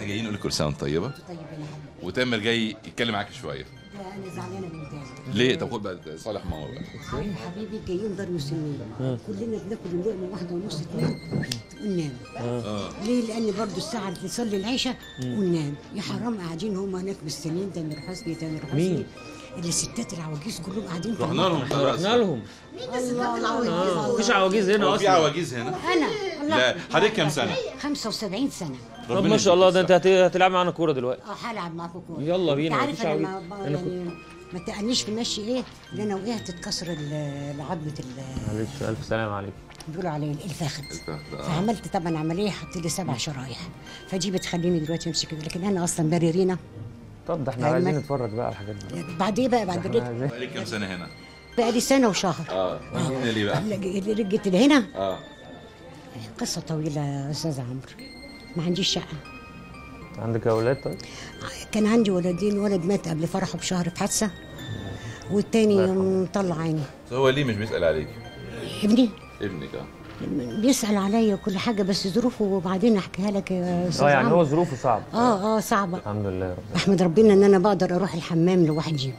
جايين نقول لك كل سنه وانت طيبه طيب انا حبيبي وتامر جاي يتكلم معاك شويه لا انا زعلانه من تاني ليه طب خد بقى صالح ماما بقى عارف حبيبي جايين دار مسلمين كلنا بناكل اللقمه واحده ونص اتنين وننام ليه لان برضو الساعه اللي تصلي العشاء وننام يا حرام قاعدين هم هناك مستنيين تامر حسني تامر حسني مين؟ اللي الستات العواجيز كلهم قاعدين في رحنا لهم رحنا لهم الله مفيش عواجيز هنا هو في اصلا عواجيز هنا انا الله لا حضرتك كام سنه 75 سنه طب ربنا ما شاء الله ده يديك انت هت- هتلعب معانا كوره دلوقتي اه هلعب معاكم كوره يلا بينا، انت مفيش عارف انا عواجيز. ما أنا يعني ما تقلنيش في المشي ايه لان انا وقعت اتكسر ال- العظمه ال- معلش الف سلام عليك بيقولوا عليه الفخذ الفخذ، آه. فعملت طبعا عمليه حط لي سبع شرايح فدي بتخليني دلوقتي امشي كده لكن انا اصلا بريرينا طب ده احنا علمك. عايزين نتفرج بقى على الحاجات دي بعد ايه بقى بعد احنا رجعت عايزين- بقالك كام سنه هنا بقى لي سنه وشهر اه هنا ليه بقى رجعت لهنا اه قصه طويله يا استاذ عمرو ما عنديش شقه عندك اولاد طيب كان عندي ولدين ولد مات قبل فرحه بشهر في حادثه والتاني الله يرحمه. مطلع عيني هو ليه مش بيسال عليك ابني ابنك اه بيسأل عليا كل حاجة بس ظروفه وبعدين أحكيها لك يا أستاذ اه يعني عمرو. هو ظروفه صعبه اه اه صعبة الحمد لله يا رب بحمد ربنا إن أنا بقدر أروح الحمام لوحدي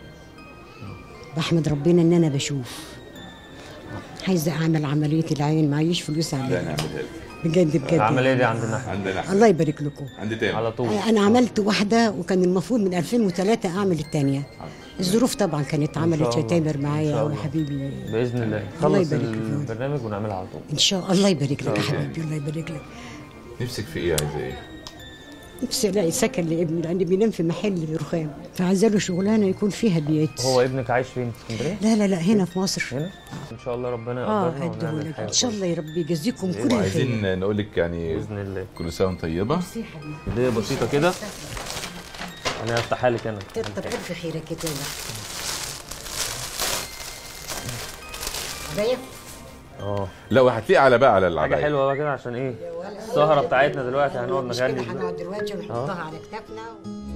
بحمد ربنا إن أنا بشوف عايزة أعمل عملية العين معيش فلوس لا أعملها نعملها لك بجد بجد العمليه دي عندنا احنا عندنا احنا الله يبارك لكم عندي تاني على طول أنا عملت واحدة وكان المفروض من 2003 أعمل الثانية الظروف طبعا كانت عملت يا الله. تامر إن معايا شاء يا الله. حبيبي باذن الله الله نخلص يبارك فيك. البرنامج ونعملها على طول إن شاء الله يبارك لك يا الله. حبيبي الله يبارك لك نفسك في ايه عايزه ايه نفسي الاقي سكن لابني لان بينام في محل رخام فعايزه له شغلانه يكون فيها بيت هو ابنك عايش فين في اسكندريه لا لا لا هنا في مصر هنا ان شاء الله ربنا اه يقدرنا هديه ونعمل لك حاجه ان شاء الله يا رب يجزيكم كل الخير وعايزين نقول لك يعني باذن الله كل سنه وانت طيبه ميرسي يا حبيبي هديه بسيطه كده انا هفتحها لك انا كتر الف خيرك يا تامر عباية اه لا وهتلاقي على بقى على حاجه العباية حلوه بقى كده عشان ايه السهره بتاعتنا دلوقتي هنقعد مش كده نغني هنقعد دلوقتي ونحطها على كتافنا